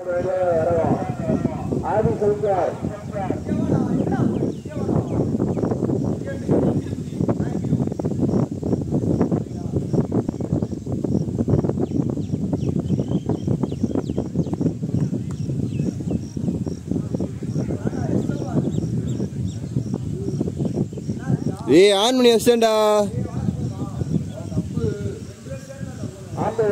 ஆதி சவுக்கார் ஏய் ஆன் பண்ணி வச்சிட்டேன்டா ஆண்டு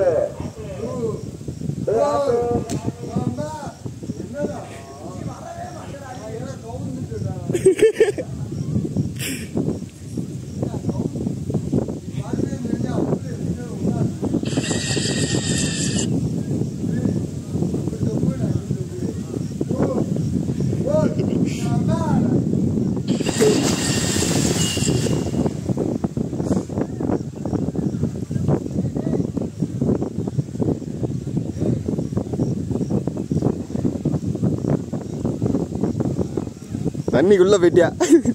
தண்ணிக்குள்ள போயிட்டியா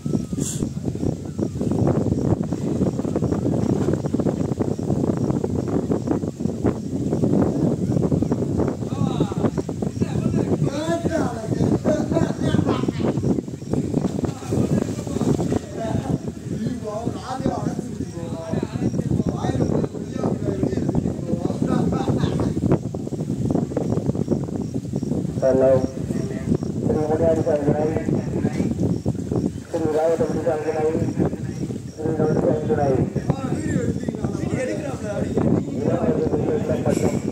ஹலோ திரு முனியாடி சாங்கினை திரு ராயத்தபடி சாங்கினை திரு நோடி சாங்கினை பட்டம்